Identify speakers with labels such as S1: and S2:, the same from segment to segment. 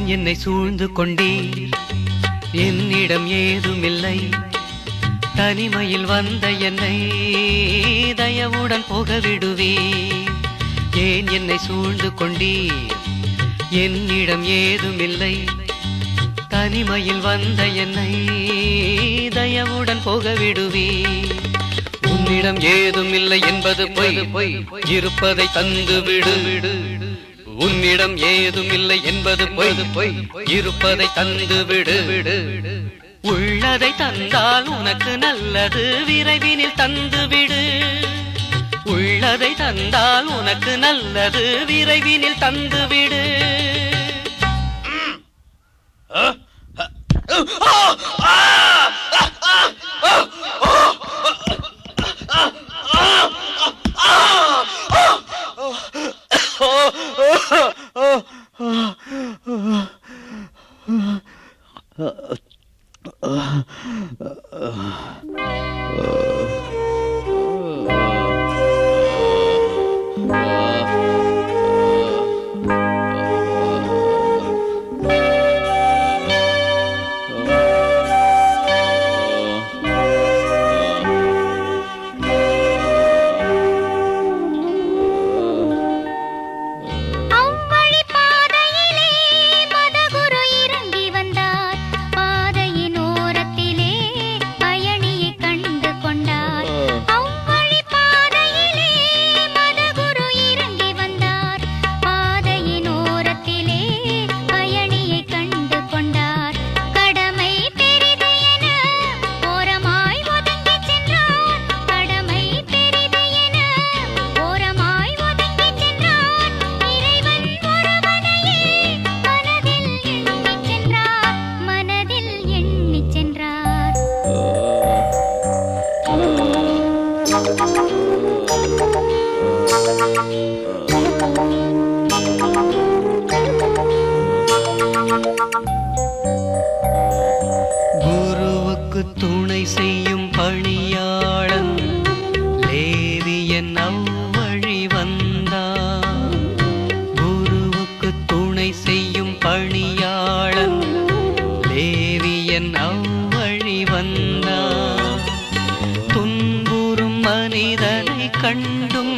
S1: என்னை சூழ்ந்து கொண்டீர் என்னிடம் ஏதுமில்லை தனிமையில் வந்த என்னை தயவுடன் போக விடுவீர் ஏன் என்னை சூழ்ந்து கொண்டீர் என்னிடம் ஏதுமில்லை தனிமையில் வந்த என்னை தயவுடன் போக விடுவீர் உன்னிடம் ஏதும் இல்லை என்பது பொய் பொய் இருப்பதை தந்து விடு விடு உன்னிடம் ஏதும் இல்லை என்பது பொய் பொய் இருப்பதை தந்து விடு விடு உள்ளதை தந்தால் உனக்கு நல்லது விரைவினில் தந்து விடு உள்ளதை தந்தால் உனக்கு நல்லது விரைவினில் தந்து விடு
S2: அவ்வழி பாதையிலே மதகுரு இறங்கி வந்தார் பாதையின் ஓரத்திலே பயணியை கண்டு கொண்டார் அவ்வழி பாதையிலே மதகுரு இறங்கி வந்தார் பாதையின் ஓரத்திலே பயணியை கண்டு கொண்டார் கடமை பெரிது என ஓரமாய் ஒதுங்கிச் சென்றார் கடமை பெரிது என ஓரமாய் ஒதுங்கிச் சென்றார் இறைவன் ஒருவனையே மனதில் எண்ணிச் சென்றார் மனதில் எண்ணிச் சென்றார்
S1: குருவுக்கு துணை செய்யும் பணியாளன் லேவியன் அவ்வழி வந்தான் குருவுக்கு துணை செய்யும் பணியாளன் லேவியன் அவ்வழி வந்தான் துன்புறும் மனிதனை கண்டும்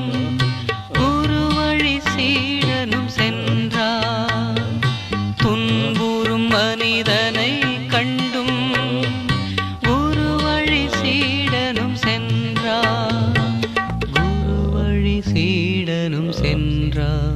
S1: குருவழி சீடனும் சென்றார் துன்புறும் மனிதனை கண்டும் குருவழி சீடனும் சென்றார் குருவழி சீடனும் சென்றார்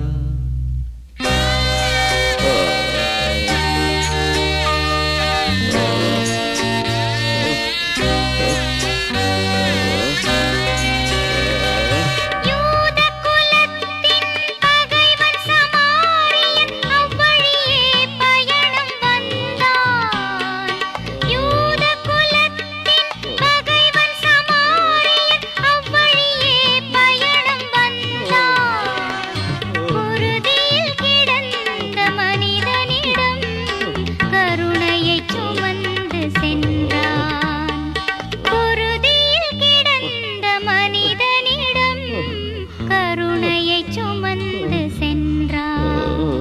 S2: யூத குலத்தின் பகைவன் சமாரியன் அவ்வழியே பயணம் வந்தான் யூத குலத்தின் பகைவன் சமாரியன் அவ்வழியே பயணம் வந்தான் குருதியில் கிடந்த மனிதனிடம் கருணையை சுமந்து சென்றான் குருதியில் கிடந்த மனிதனிடம் கருணையை சுமந்து சென்றான்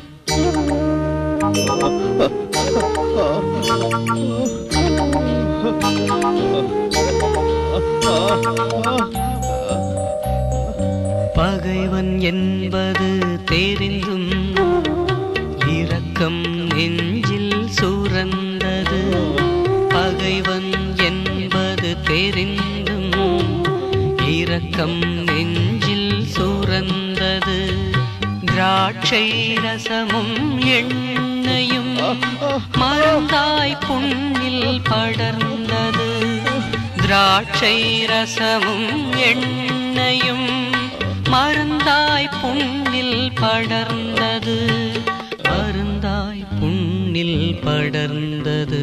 S1: பகைவன் என்பது தெரிந்தும் இரக்கம் நெஞ்சில் சுரந்தது பகைவன் என்பது தெரிந்தும் இரக்கம் நெஞ்சில் சுரந்தது திராட்சை ரசமும் எண்ணெயும் மருந்தாய் புண்ணில் படர்ந்தது திராட்சை ரசமும் எண்ணெயும் மருந்தாய் புண்ணில் படர்ந்தது மருந்தாய் புண்ணில் படர்ந்தது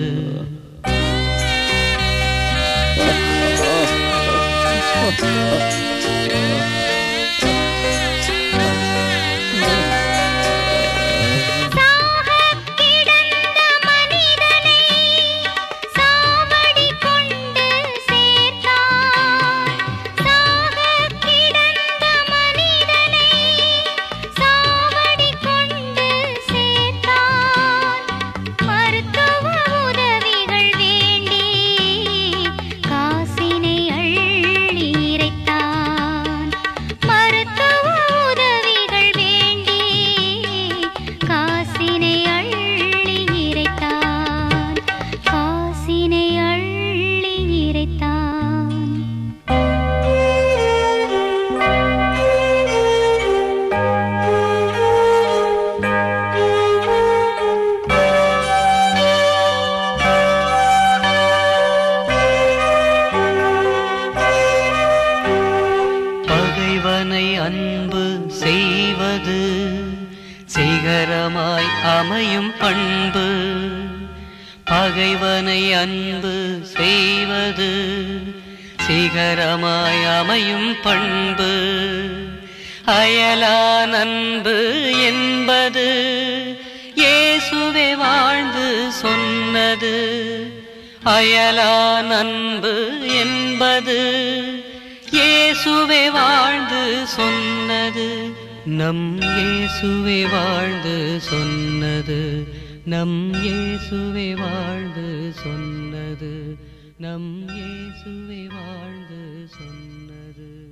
S2: சாகக் கிடந்த மனிதனை சாவடி கொண்டு சேர்த்தான் சாகக் கிடந்த மனிதனை சாவடி கொண்டு சேர்த்தான்
S1: அன்பு செய்வது சிகரமாய் அமையும் பண்பு பகைவனை அன்பு செய்வது சிகரமாய் அமையும் பண்பு அயலான் அன்பு என்பது இயேசுவே வாழ்ந்து சொன்னது அயலான் அன்பு என்பது இயேசுவே வாழ்ந்து சொன்னது நம் இயேசுவே வாழ்ந்து சொன்னது நம் இயேசுவே வாழ்ந்து சொன்னது நம் இயேசுவே வாழ்ந்து சொன்னது